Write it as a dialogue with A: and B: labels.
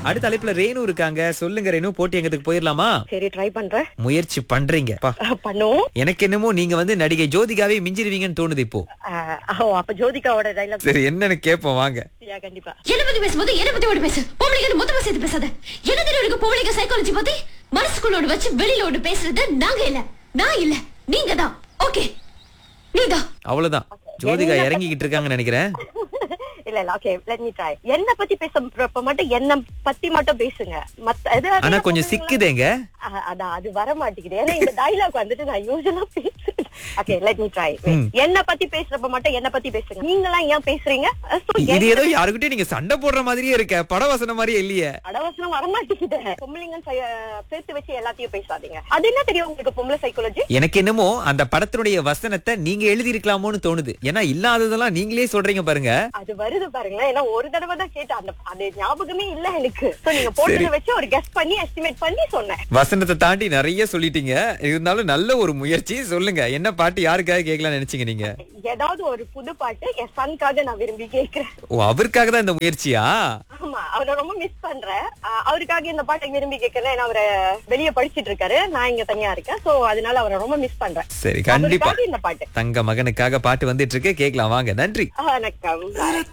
A: அடுத்த அழைப்புல ரேணு இருக்காங்க சொல்லுங்க ரேணு போட்டி எங்கத்துக்கு போயிடலாமா
B: சரி ட்ரை பண்றேன்
A: முயற்சி பண்றீங்க பா.
B: அஹ், பண்ணுவோம்
A: எனக்கு என்னமோ நீங்க வந்து நடிகை ஜோதிகாவே மிஞ்சிருவீங்கன்னு தோணுது இப்போ
B: அஹ், ஓ அப்ப ஜோதிகாவோட டைலாக்
A: சரி என்னன்னு கேட்போம் வாங்க
B: கண்டிப்பா
C: என்ன பத்தி பேசும்போது என்ன பத்தி ஓடி பேசு பொம்பளைங்க மொத்தமா சேர்த்து பேசாத என்ன தெரியும் இருக்கு பொம்பளைங்க சைக்காலஜி பத்தி மனசுக்குள்ள ஒண்ணு வச்சு வெளியில ஒண்ணு பேசுறது நாங்க இல்ல நான் இல்ல நீங்க தான் ஓகே நீதான்
A: அவ்வளவுதான் ஜோதிகா இறங்கிக்கிட்டு இருக்காங்கன்னு நினைக்கிறேன்
B: இல்ல இல்ல ஓகே லெட் மீ ட்ரை என்ன பத்தி பேசுறப்ப மட்டும் என்ன பத்தி மட்டும் பேசுங்க மத்த எது
A: ஆனா கொஞ்சம் சிக்குதேங்க
B: அஹ், அதான் அது வர மாட்டேங்குது ஏன்னா இந்த டைலாக் வந்துட்டு நான் யூஸ்வலா பேசுறேன் ஓகே லெட் மீ ட்ரை
A: ம்.
B: என்ன பத்தி பேசுறப்ப மட்டும் என்ன பத்தி பேசுங்க நீங்க எல்லாம் ஏன் பேசுறீங்க அஹ், so
A: இது ஏதோ யாருக்கிட்டயும் நீங்க சண்டை போடுற மாதிரியே இருக்க பட வசனம் மாதிரியே இல்லையே
B: அடவசனம் வர மாட்டேங்குது பொம்பளைங்க சேர்த்து வச்சு எல்லாத்தையும் பேசாதீங்க அது என்ன தெரியும் உங்களுக்கு பொம்பளை சைக்காலஜி
A: எனக்கு என்னமோ அந்த படத்தினுடைய வசனத்தை நீங்க எழுதி இருக்கலாமோன்னு தோணுது ஏன்னா இல்லாததெல்லாம் நீங்களே சொல்றீங்க பாருங்க
B: அது வருது பாருங்களேன் ஏன்னா ஒரு தடவை தான் கேட்டேன் அந்த அது ஞாபகமே இல்ல எனக்கு சோ நீங்க போட்டதை வச்சு ஒரு கெஸ் பண்ணி எஸ்டிமேட் பண்ணி சொன்னேன்
A: வசனத்தை தாண்டி நிறைய சொல்லிட்டீங்க இருந்தாலும் நல்ல ஒரு முயற்சி சொல்லுங்க என்ன பாட்டு யாருக்காக கேட்கலாம்னு நினைச்சீங்க நீங்க
B: ஏதாவது ஒரு புது பாட்டு என் சனுக்காக நான் விரும்பி கேக்குறேன்
A: ஓ அவருக்காக தான் இந்த முயற்சியா
B: ஆமா அவரை ரொம்ப மிஸ் பண்றேன் ஆஹ் அவருக்காக இந்த பாட்டை விரும்பி கேட்கறேன் ஏன்னா அவரை வெளிய படிச்சிட்டு இருக்காரு நான் இங்க தனியா இருக்கேன் சோ அதனால அவரை ரொம்ப மிஸ் பண்றேன்
A: சரி கண்டிப்பா
B: அவருக்காக இந்த பாட்டு
A: தங்க மகனுக்காக பாட்டு வந்துட்டு இருக்கு கேட்கலாம் வாங்க நன்றி
B: வணக்கம்